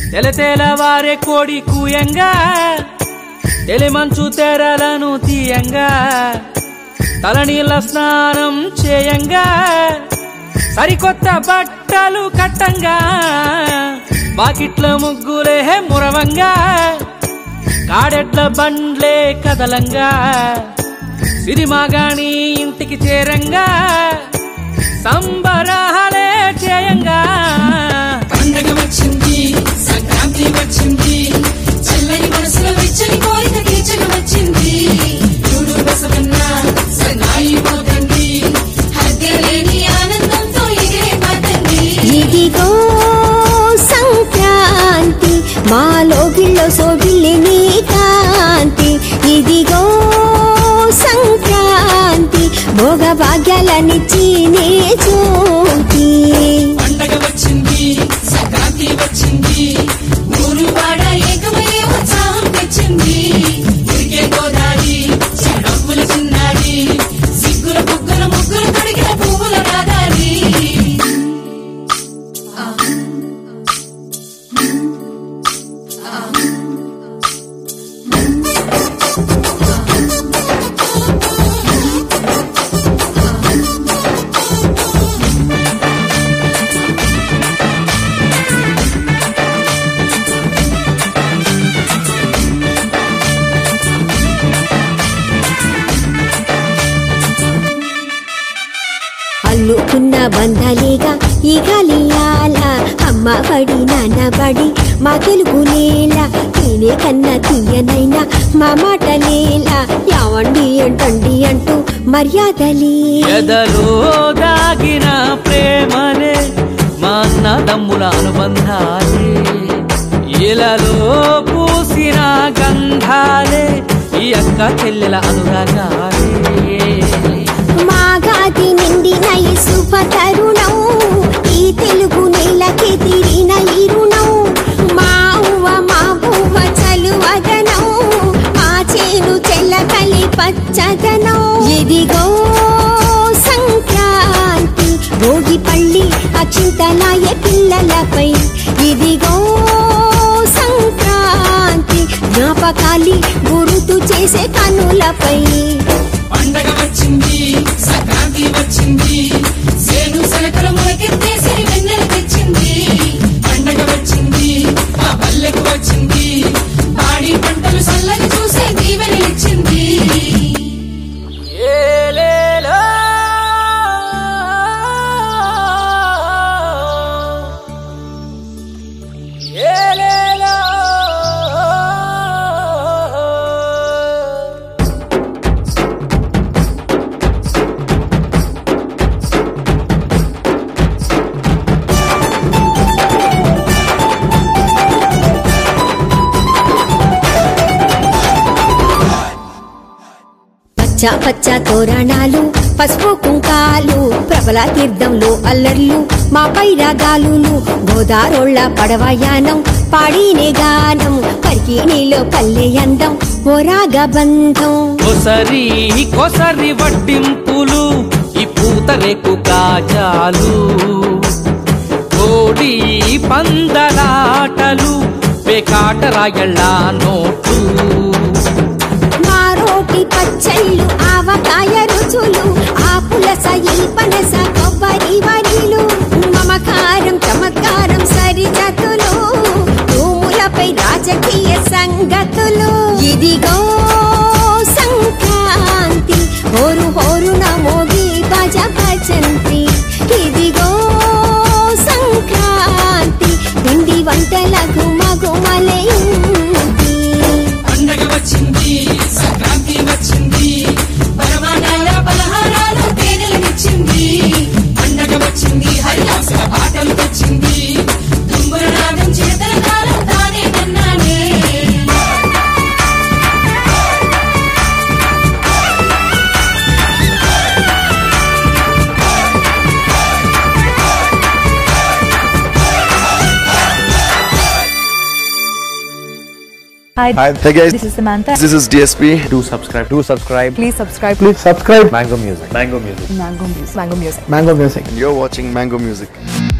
తెలతెలవారే కోడి కూయంగా తెలిమంచు తెరలను తీయంగా తలనీళ్ళ స్నానం చేయంగా సరికొత్త బట్టలు కట్టంగా బాకిట్ల ముగ్గులే మురవంగా కాడెట్ల బండ్లే కదలంగా సిరిమాగాణి ఇంటికి చేరంగా సంబరాలే చేయంగా పండగ వచ్చింది సంక్రాంతి వచ్చింది చెల్లని మనసులో వెచ్చని కోరిక తీర్చక వచ్చింది చూడు బసవన్న సన్నాయి పోతండి హద్దెలేని ఆనందంతో ఎగిరే పతండి ఇదిగో సంక్రాంతి మా లోగిల్లో సోగిల్లి నీ కాంతి ఇదిగో సంక్రాంతి భోగ భాగ్యాలనిచ్చి నీ చూపి పండగ వచ్చింది సంక్రాంతి వచ్చింది ఊరు వాడ ఏకమయ్యే ఉత్సాహం తెచ్చింది ఉరికే గోదారి డబ్బుల చిన్నారి సిగ్గుల బుగ్గుల ముగ్గులు తొడిగిన పువ్వుల రాదారి అల్లుకున్న బంధాలేగా ఈ గాలియాల అమ్మ బడి నాన్న బడి మా తెలుగు నేల తినే కన్నా తీయనైనా మా మాట లేలా యావండి అంటండి అంటూ మర్యాదలే ఎదలో దాగిన ప్రేమలే మా అన్నదమ్ముల అనుబంధాలే ఇలలో పూసిన గంధాలే ఈ అక్క చెల్లెల అనురాగాలే మాగాది నిండిన ఈ శుభ తరుణం ఈ తెలుగు నేలకి తిరిన ఈ రుణం మా ఉవ్వ మా పువ్వ చలువదనం మా చేను చెల్లకలి పచ్చదనం ఇదిగో సంక్రాంతి భోగి పళ్ళి అక్షింతలాయ పిల్లలపై ఇదిగో సంక్రాంతి జ్ఞాపకాలి గురుతు చేసే కనులపై పండగ వచ్చింది సంక్రాంతి వచ్చింది సేను సలకల మొలకెత్తేసి వెన్నెల తెచ్చింది పండగ వచ్చింది ఆ పల్లెకు వచ్చింది పాడి పంటలు చల్లని చూసే దీవెనలిచ్చింది ఏలేలో ఏలేలో పచ్చ పచ్చ తోరణాలు పసుపు కుంకాలు ప్రబల తీర్థంలో అల్లర్లు మా పైరాగాలులు గోదారోళ్ళ పడవయానం పాడినే గానం కరికి నీలో పల్లె అందం ఓరాగ బంధం కొసరి కొసరి వడ్డింపులు ఈ పూతరేకు కాజాలు కోడి పందలాటలు పేకాట రాయళ్ళ నోట్లు మా రోటి పచ్చళ్ళు ఆవకాయ రుచులు ఆకుల సయి పనస కొబ్బరి వడిలు మమకారం చమత్కారం సరిజతులు భూములపై రాజకీయ సంగతులు ఇదిగో సంక్రాంతి హోరు హోరు నమోగి భజ భజంతి ఇదిగో సంక్రాంతి పిండి వంటల గుమ గుమలైంది పండగ వచ్చింది సంక్రాంతి వచ్చింది పరమాణాల పలహారాలు తేనెలనిచ్చింది పండగ వచ్చింది హరిదాసుల పాటలు తెచ్చింది తుంగుర రాగం చేతల కాలం తానే కన్నానే Hi, Hi, hey guys. this is Samantha. This is DSP. do subscribe do subscribe Please subscribe please subscribe mango music mango music to Mango Music. Mango Music. Mango Music. And you're watching Mango Music.